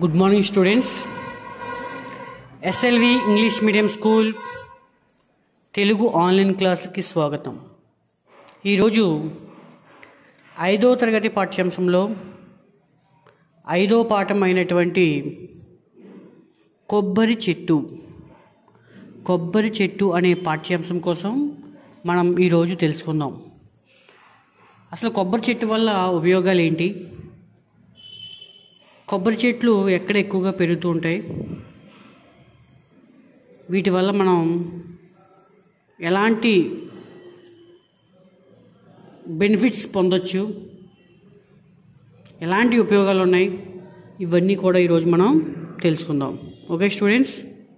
good morning students SLV English medium school Telugu online క్లాసులకి స్వాగతం ఈరోజు ఐదో తరగతి పాఠ్యాంశంలో ఐదో పాఠం అయినటువంటి కొబ్బరి చెట్టు కొబ్బరి చెట్టు అనే పాఠ్యాంశం కోసం మనం ఈరోజు తెలుసుకుందాం అసలు కొబ్బరి చెట్టు వల్ల ఉపయోగాలు ఏంటి కొబ్బరి చెట్లు ఎక్కడ ఎక్కువగా పెరుగుతూ ఉంటాయి వీటి వల్ల మనం ఎలాంటి బెనిఫిట్స్ పొందొచ్చు ఎలాంటి ఉపయోగాలు ఉన్నాయి ఇవన్నీ కూడా ఈరోజు మనం తెలుసుకుందాం ఓకే స్టూడెంట్స్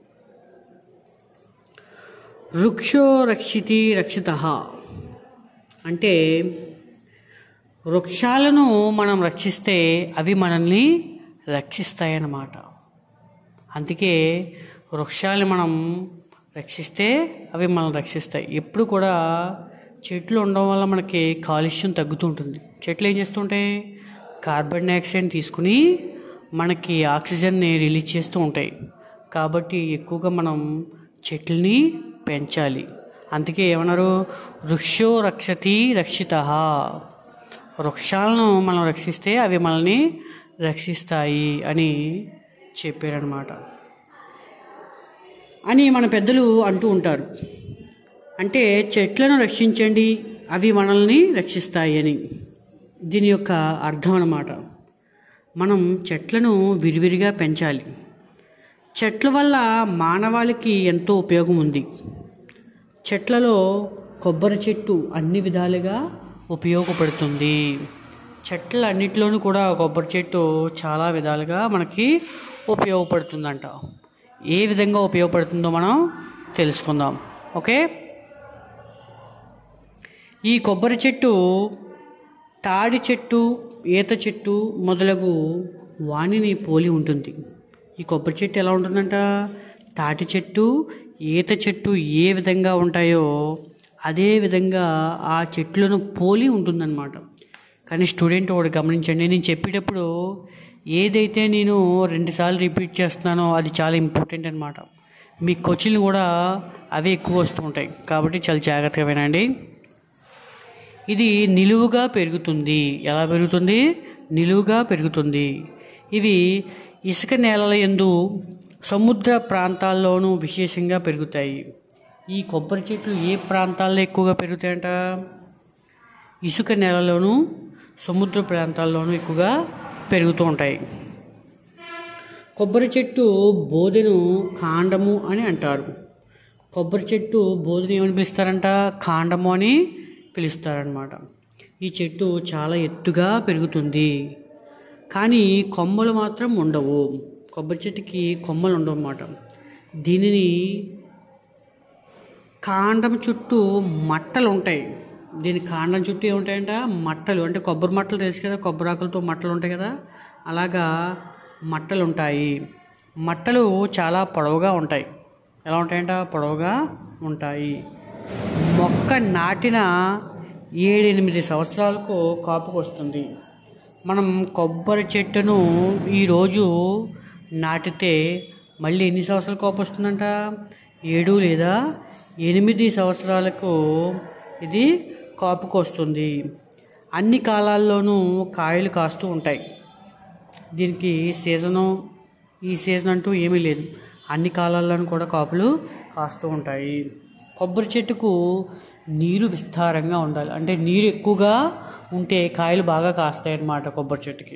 వృక్షో రక్షితి రక్షిత అంటే వృక్షాలను మనం రక్షిస్తే అవి మనల్ని రక్షిస్తాయన్నమాట అందుకే వృక్షాలను మనం రక్షిస్తే అవి మనల్ని రక్షిస్తాయి ఎప్పుడు కూడా చెట్లు ఉండడం వల్ల మనకి కాలుష్యం తగ్గుతూ ఉంటుంది చెట్లు ఏం చేస్తుంటాయి కార్బన్ డైఆక్సైడ్ తీసుకుని మనకి ఆక్సిజన్ని రిలీజ్ చేస్తూ ఉంటాయి కాబట్టి ఎక్కువగా మనం చెట్లని పెంచాలి అందుకే ఏమన్నారు వృక్షో రక్షతి రక్షిత వృక్షాలను మనం రక్షిస్తే అవి మనల్ని రక్షిస్తాయి అని చెప్పారనమాట అని మన పెద్దలు అంటూ ఉంటారు అంటే చెట్లను రక్షించండి అవి మనల్ని రక్షిస్తాయి అని దీని యొక్క అర్థం అన్నమాట మనం చెట్లను విరివిరిగా పెంచాలి చెట్ల వల్ల మానవాళికి ఎంతో ఉపయోగం ఉంది చెట్లలో కొబ్బరి చెట్టు అన్ని విధాలుగా ఉపయోగపడుతుంది చెట్ల అన్నిటిలోనూ కూడా కొబ్బరి చెట్టు చాలా విధాలుగా మనకి ఉపయోగపడుతుందంట ఏ విధంగా ఉపయోగపడుతుందో మనం తెలుసుకుందాం ఓకే ఈ కొబ్బరి చెట్టు తాడి చెట్టు ఈత చెట్టు మొదలగు వాణిని పోలి ఉంటుంది ఈ కొబ్బరి చెట్టు ఎలా ఉంటుందంట తాటి చెట్టు ఈత చెట్టు ఏ విధంగా ఉంటాయో అదే విధంగా ఆ చెట్లను పోలి ఉంటుందన్నమాట కానీ స్టూడెంట్ ఒకటి గమనించండి నేను చెప్పేటప్పుడు ఏదైతే నేను రెండుసార్లు రిపీట్ చేస్తున్నానో అది చాలా ఇంపార్టెంట్ అనమాట మీ క్వశ్చన్లు కూడా అవే ఎక్కువ వస్తూ ఉంటాయి కాబట్టి చాలా జాగ్రత్తగా వినండి ఇది నిలువుగా పెరుగుతుంది ఎలా పెరుగుతుంది నిలువుగా పెరుగుతుంది ఇవి ఇసుక నేలల ఎందు సముద్ర ప్రాంతాల్లోనూ విశేషంగా పెరుగుతాయి ఈ కొబ్బరి చెట్లు ఏ ప్రాంతాల్లో ఎక్కువగా పెరుగుతాయంట ఇసుక నేలలోనూ సముద్ర ప్రాంతాల్లోనూ ఎక్కువగా పెరుగుతూ ఉంటాయి కొబ్బరి చెట్టు బోధెను కాండము అని అంటారు కొబ్బరి చెట్టు బోధను ఏమని పిలుస్తారంట కాండము అని పిలుస్తారనమాట ఈ చెట్టు చాలా ఎత్తుగా పెరుగుతుంది కానీ కొమ్మలు మాత్రం ఉండవు కొబ్బరి చెట్టుకి కొమ్మలు ఉండవు అన్నమాట దీనిని కాండం చుట్టూ మట్టలు ఉంటాయి దీని కాండం చుట్టూ ఏముంటాయంట మట్టలు అంటే కొబ్బరి మట్టలు తెలుసు కదా కొబ్బరి ఆకులతో మట్టలు ఉంటాయి కదా అలాగా మట్టలు ఉంటాయి మట్టలు చాలా పొడవుగా ఉంటాయి ఎలా ఉంటాయంట పొడవుగా ఉంటాయి మొక్క నాటిన ఏడెనిమిది సంవత్సరాలకు కాపుకు వస్తుంది మనం కొబ్బరి చెట్టును ఈరోజు నాటితే మళ్ళీ ఎన్ని సంవత్సరాలు కాపు వస్తుందంట ఏడు లేదా ఎనిమిది సంవత్సరాలకు ఇది కాపుకు వస్తుంది అన్ని కాలాల్లోనూ కాయలు కాస్తూ ఉంటాయి దీనికి సీజను ఈ సీజన్ అంటూ ఏమీ లేదు అన్ని కాలాల్లోనూ కూడా కాపులు కాస్తూ ఉంటాయి కొబ్బరి చెట్టుకు నీరు విస్తారంగా ఉండాలి అంటే నీరు ఎక్కువగా ఉంటే కాయలు బాగా కాస్తాయి అన్నమాట కొబ్బరి చెట్టుకి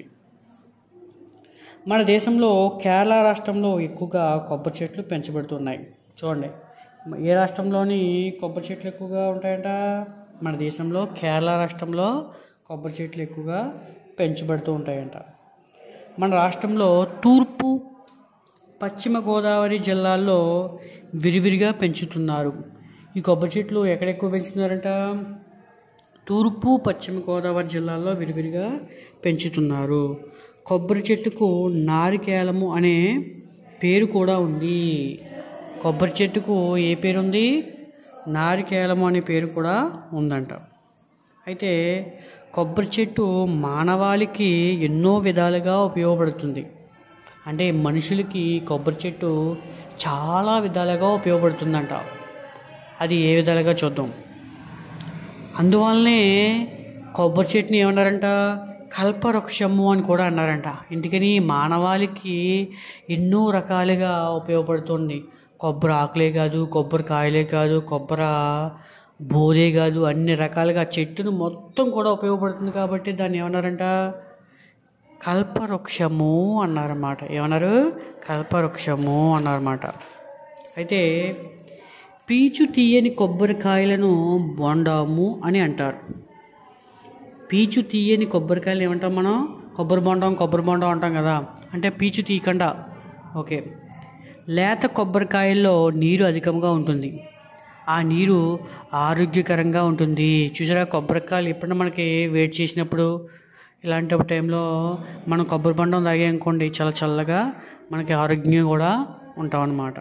మన దేశంలో కేరళ రాష్ట్రంలో ఎక్కువగా కొబ్బరి చెట్లు పెంచబడుతున్నాయి చూడండి ఏ రాష్ట్రంలోని కొబ్బరి చెట్లు ఎక్కువగా ఉంటాయంట మన దేశంలో కేరళ రాష్ట్రంలో కొబ్బరి చెట్లు ఎక్కువగా పెంచబడుతూ ఉంటాయంట మన రాష్ట్రంలో తూర్పు పశ్చిమ గోదావరి జిల్లాల్లో విరివిరిగా పెంచుతున్నారు ఈ కొబ్బరి చెట్లు ఎక్కడెక్కువ పెంచుతున్నారంట తూర్పు పశ్చిమ గోదావరి జిల్లాల్లో విరివిరిగా పెంచుతున్నారు కొబ్బరి చెట్టుకు నారికేలము అనే పేరు కూడా ఉంది కొబ్బరి చెట్టుకు ఏ పేరు ఉంది నారికేలము అనే పేరు కూడా ఉందంట అయితే కొబ్బరి చెట్టు మానవాళికి ఎన్నో విధాలుగా ఉపయోగపడుతుంది అంటే మనుషులకి కొబ్బరి చెట్టు చాలా విధాలుగా ఉపయోగపడుతుందంట అది ఏ విధాలుగా చూద్దాం అందువల్లనే కొబ్బరి చెట్టుని ఏమన్నారంట కల్పవృక్షము అని కూడా అన్నారంట ఎందుకని మానవాళికి ఎన్నో రకాలుగా ఉపయోగపడుతుంది కొబ్బరి ఆకులే కాదు కొబ్బరి కాయలే కాదు కొబ్బరి బోలే కాదు అన్ని రకాలుగా చెట్టును మొత్తం కూడా ఉపయోగపడుతుంది కాబట్టి దాన్ని ఏమన్నారంట కల్పవృక్షము అన్నారన్నమాట ఏమన్నారు కల్పవృక్షము అన్నారన్నమాట అయితే పీచు తీయని కొబ్బరికాయలను బొండాము అని అంటారు పీచు తీయని కొబ్బరికాయలు ఏమంటాం మనం కొబ్బరి బొండం కొబ్బరి బొండం అంటాం కదా అంటే పీచు తీయకుండా ఓకే లేత కొబ్బరికాయల్లో నీరు అధికంగా ఉంటుంది ఆ నీరు ఆరోగ్యకరంగా ఉంటుంది చూసారా కొబ్బరికాయలు ఎప్పుడైనా మనకి వేడి చేసినప్పుడు ఇలాంటి టైంలో మనం కొబ్బరి బొండం తాగామనుకోండి చాలా చల్లగా మనకి ఆరోగ్యంగా కూడా ఉంటాం అన్నమాట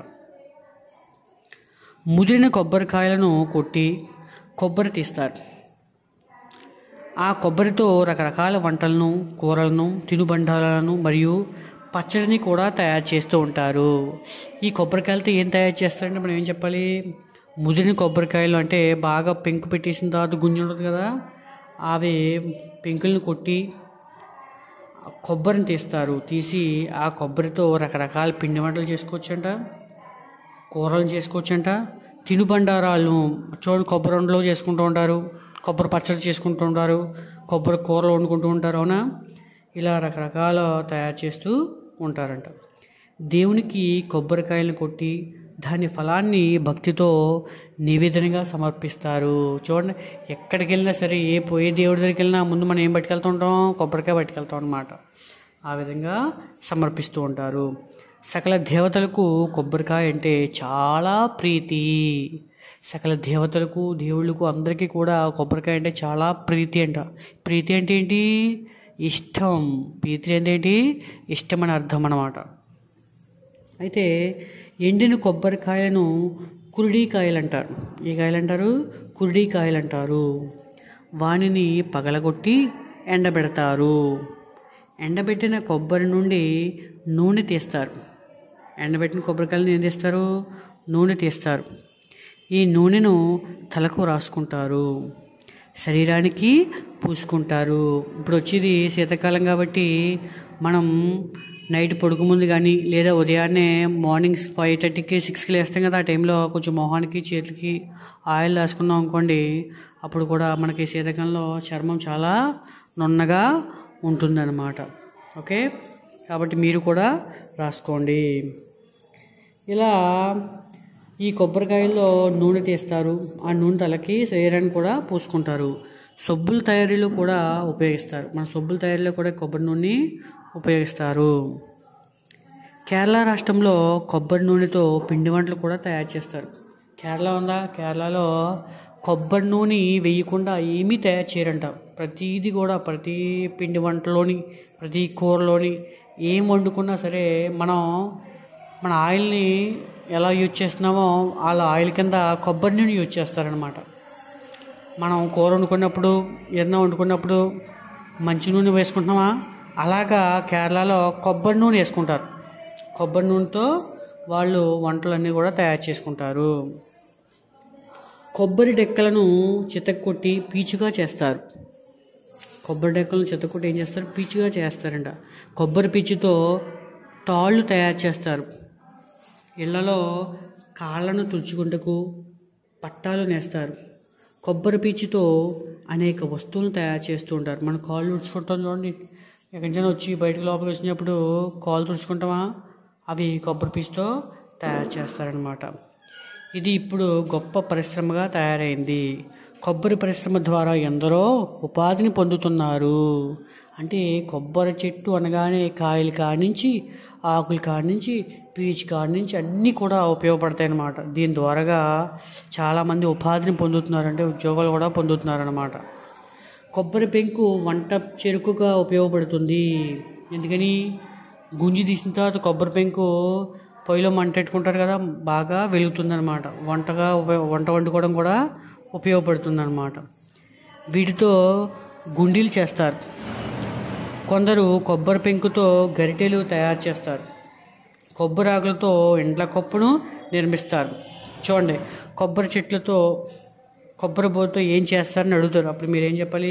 ముదిరిన కొబ్బరికాయలను కొట్టి కొబ్బరి తీస్తారు ఆ కొబ్బరితో రకరకాల వంటలను కూరలను తినుబండాలను మరియు పచ్చడిని కూడా తయారు చేస్తూ ఉంటారు ఈ కొబ్బరికాయలతో ఏం తయారు చేస్తారంటే మనం ఏం చెప్పాలి ముదిరిన కొబ్బరికాయలు అంటే బాగా పెంకు పెట్టేసిన తర్వాత గుంజు ఉంటుంది కదా అవి పెంకులను కొట్టి కొబ్బరిని తీస్తారు తీసి ఆ కొబ్బరితో రకరకాల పిండి వంటలు చేసుకోవచ్చంట కూరలు చేసుకోవచ్చంట తినుబండారాలు చూడండి కొబ్బరి వండలు చేసుకుంటూ ఉంటారు కొబ్బరి పచ్చడి చేసుకుంటూ ఉంటారు కొబ్బరి కూరలు వండుకుంటూ ఉంటారు అవునా ఇలా రకరకాల తయారు చేస్తూ ఉంటారంట దేవునికి కొబ్బరికాయలను కొట్టి దాని ఫలాన్ని భక్తితో నివేదనగా సమర్పిస్తారు చూడండి ఎక్కడికి వెళ్ళినా సరే ఏ పోయే దేవుడి దగ్గరికి వెళ్ళినా ముందు మనం ఏం పట్టుకెళ్తూ ఉంటాం కొబ్బరికాయ పట్టుకెళ్తాం అనమాట ఆ విధంగా సమర్పిస్తూ ఉంటారు సకల దేవతలకు కొబ్బరికాయ అంటే చాలా ప్రీతి సకల దేవతలకు దేవుళ్ళకు అందరికీ కూడా కొబ్బరికాయ అంటే చాలా ప్రీతి అంట ప్రీతి అంటే ఏంటి ఇష్టం ప్రీతి అంటే ఏంటి ఇష్టం అని అర్థం అన్నమాట అయితే ఎండిన కొబ్బరికాయను కురుడికాయలు అంటారు ఏ కాయలు అంటారు కురుడికాయలు అంటారు వానిని పగలగొట్టి ఎండబెడతారు ఎండబెట్టిన కొబ్బరి నుండి నూనె తీస్తారు ఎండబెట్టిన కొబ్బరికాయలను ఏం తీస్తారు నూనె తీస్తారు ఈ నూనెను తలకు రాసుకుంటారు శరీరానికి పూసుకుంటారు ఇప్పుడు వచ్చేది శీతాకాలం కాబట్టి మనం నైట్ పడుకు ముందు కానీ లేదా ఉదయాన్నే మార్నింగ్ ఫైవ్ థర్టీకి సిక్స్కి లేస్తాం కదా ఆ టైంలో కొంచెం మొహానికి చేతులకి ఆయిల్ రాసుకున్నాం అనుకోండి అప్పుడు కూడా మనకి శీతాకాలంలో చర్మం చాలా నున్నగా ఉంటుందన్నమాట ఓకే కాబట్టి మీరు కూడా రాసుకోండి ఇలా ఈ కొబ్బరికాయల్లో నూనె తీస్తారు ఆ నూనె తలకి శరీరాన్ని కూడా పూసుకుంటారు సబ్బుల తయారీలో కూడా ఉపయోగిస్తారు మన సబ్బుల తయారీలో కూడా కొబ్బరి నూనె ఉపయోగిస్తారు కేరళ రాష్ట్రంలో కొబ్బరి నూనెతో పిండి వంటలు కూడా తయారు చేస్తారు కేరళ ఉందా కేరళలో కొబ్బరి నూనె వేయకుండా ఏమీ తయారు చేయరంట ప్రతిదీ కూడా ప్రతి పిండి వంటలోని ప్రతి కూరలోని ఏం వండుకున్నా సరే మనం మన ఆయిల్ని ఎలా యూజ్ చేస్తున్నామో వాళ్ళ ఆయిల్ కింద కొబ్బరి నూనె యూజ్ చేస్తారనమాట మనం కూర వండుకున్నప్పుడు ఏదైనా వండుకున్నప్పుడు మంచి నూనె వేసుకుంటున్నామా అలాగా కేరళలో కొబ్బరి నూనె వేసుకుంటారు కొబ్బరి నూనెతో వాళ్ళు వంటలన్నీ కూడా తయారు చేసుకుంటారు కొబ్బరి డెక్కలను చితక్కొట్టి పీచుగా చేస్తారు కొబ్బరి డెక్కలను చితక్కొట్టి ఏం చేస్తారు పీచుగా చేస్తారంట కొబ్బరి పీచుతో తాళ్ళు తయారు చేస్తారు ఇళ్లలో కాళ్ళను తుడుచుకుంటకు పట్టాలు నేస్తారు కొబ్బరి పీచుతో అనేక వస్తువులను తయారు చేస్తూ ఉంటారు మనం కాళ్ళు తుడుచుకుంటాం చూడండి ఎక్కడి నుంచి వచ్చి బయటకు లోపలికి వచ్చినప్పుడు కాళ్ళు తుడుచుకుంటామా అవి కొబ్బరి పీచుతో తయారు చేస్తారనమాట ఇది ఇప్పుడు గొప్ప పరిశ్రమగా తయారైంది కొబ్బరి పరిశ్రమ ద్వారా ఎందరో ఉపాధిని పొందుతున్నారు అంటే కొబ్బరి చెట్టు అనగానే కాయలు కానించి ఆకులు కానించి పీచు కానించి అన్నీ కూడా ఉపయోగపడతాయి అన్నమాట దీని ద్వారాగా చాలామంది ఉపాధిని పొందుతున్నారు అంటే ఉద్యోగాలు కూడా పొందుతున్నారు అన్నమాట కొబ్బరి పెంకు వంట చెరుకుగా ఉపయోగపడుతుంది ఎందుకని గుంజి తీసిన తర్వాత కొబ్బరి పెంకు పొయ్యిలో మంట పెట్టుకుంటారు కదా బాగా వెలుగుతుందన్నమాట వంటగా ఉపయోగ వంట వండుకోవడం కూడా ఉపయోగపడుతుందన్నమాట వీటితో గుండీలు చేస్తారు కొందరు కొబ్బరి పెంకుతో గరిటెలు తయారు చేస్తారు కొబ్బరి ఆకులతో ఇండ్ల కప్పును నిర్మిస్తారు చూడండి కొబ్బరి చెట్లతో కొబ్బరి బోతో ఏం చేస్తారని అడుగుతారు అప్పుడు మీరు ఏం చెప్పాలి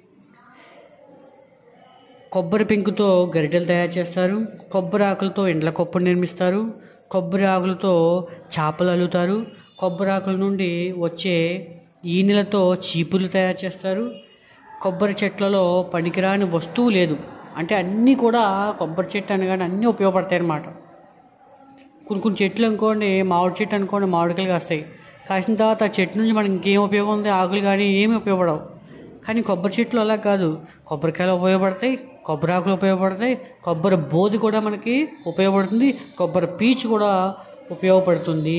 కొబ్బరి పెంకుతో గరిటెలు తయారు చేస్తారు కొబ్బరి ఆకులతో ఇండ్ల కప్పు నిర్మిస్తారు కొబ్బరి ఆకులతో చేపలు అల్లుతారు కొబ్బరి ఆకుల నుండి వచ్చే ఈనెలతో చీపులు తయారు చేస్తారు కొబ్బరి చెట్లలో పనికిరాని వస్తువు లేదు అంటే అన్నీ కూడా కొబ్బరి చెట్టు అనగానే అన్నీ ఉపయోగపడతాయి అన్నమాట కొన్ని కొన్ని చెట్లు అనుకోండి మామిడి చెట్టు అనుకోండి మామిడికాయలు కాస్తాయి కాసిన తర్వాత ఆ చెట్టు నుంచి మనకి ఇంకేం ఉపయోగం ఉంది ఆకులు కానీ ఏమీ ఉపయోగపడవు కానీ కొబ్బరి చెట్లు అలా కాదు కొబ్బరికాయలు ఉపయోగపడతాయి కొబ్బరి ఆకులు ఉపయోగపడతాయి కొబ్బరి బోది కూడా మనకి ఉపయోగపడుతుంది కొబ్బరి పీచు కూడా ఉపయోగపడుతుంది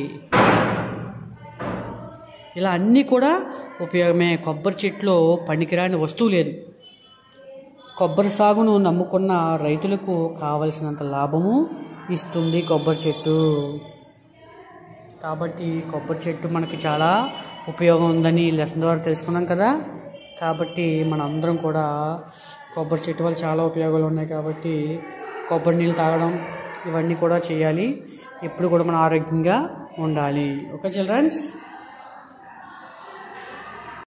ఇలా అన్నీ కూడా ఉపయోగమే కొబ్బరి చెట్లో పనికిరాని వస్తువు లేదు కొబ్బరి సాగును నమ్ముకున్న రైతులకు కావలసినంత లాభము ఇస్తుంది కొబ్బరి చెట్టు కాబట్టి కొబ్బరి చెట్టు మనకి చాలా ఉపయోగం ఉందని లెసన్ ద్వారా తెలుసుకున్నాం కదా కాబట్టి మన అందరం కూడా కొబ్బరి చెట్టు వల్ల చాలా ఉపయోగాలు ఉన్నాయి కాబట్టి కొబ్బరి నీళ్ళు తాగడం ఇవన్నీ కూడా చేయాలి ఎప్పుడు కూడా మనం ఆరోగ్యంగా ఉండాలి ఓకే చిల్డ్రన్స్